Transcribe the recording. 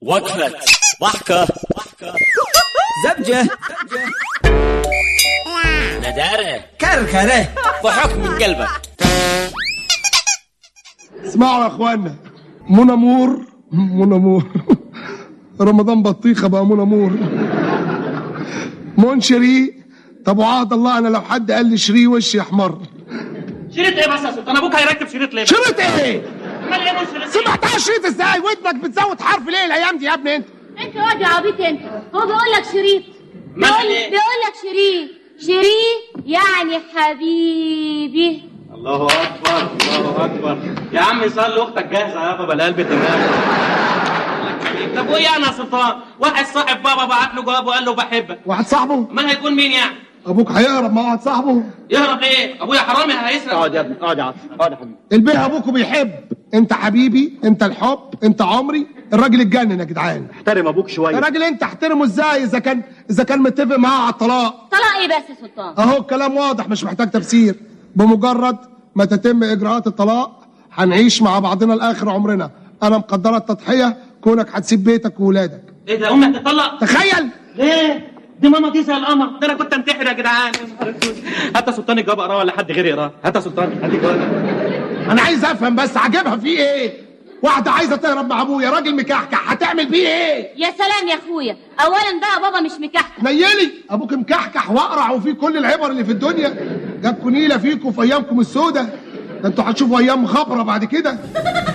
وقفة ضحكة زبجة ندارة كركرة ضحك من قلبك اسمعوا يا اخوانا منى مور منى مور رمضان بطيخه بقى منى مور منشري طب وعهد الله انا لو حد قال لي شري وشي احمر شريط ايه بس يا سلطان ابوك هيركب شريط ليه بس؟ شريط ايه؟ امال ايه مش شريط سمعتها شريط ازاي؟ ودنك بتزود حرف ليه الايام دي يا ابني انت؟ انت واد يا عبيط انت هو بيقول لك شريط ما بيقول ليه؟ بيقول لك شريط شريط يعني حبيبي الله اكبر الله اكبر يا عم صلي اختك جاهزه يابا بلا قلب تمام طب وايه يعني يا سلطان واحد صاحب بابا بعت له جواب وقال له بحبك واحد صاحبه ما هيكون مين يعني ابوك هيهرب مع واحد صاحبه يهرب ايه ابويا حرامي هيسرق اقعد يا ابني اقعد يا عاطف اقعد يا حبيبي البيه ابوكوا بيحب انت حبيبي انت الحب انت عمري الراجل اتجنن يا جدعان احترم ابوك شويه الراجل انت احترمه ازاي اذا كان اذا كان متفق معاه على الطلاق طلاق ايه بس يا سلطان اهو الكلام واضح مش محتاج تفسير بمجرد ما تتم اجراءات الطلاق هنعيش مع بعضنا لاخر عمرنا انا مقدره التضحيه كونك هتسيب بيتك وولادك ايه ده امي هتطلق تخيل ليه دي ماما دي زي القمر ده انا كنت انتحر يا جدعان يا نهار اسود. هات يا سلطان الجواب اقراه ولا حد غيري يقراه هات يا سلطان هات الجواب انا عايز افهم بس عاجبها فيه ايه واحده عايزه تهرب مع ابويا راجل مكحكح هتعمل بيه ايه يا سلام يا اخويا اولا بقى بابا مش مكحكح نيلي ابوك مكحكح واقرع وفيه كل العبر اللي في الدنيا جابكوا نيله فيكم في ايامكم السودة ده انتوا هتشوفوا ايام خبره بعد كده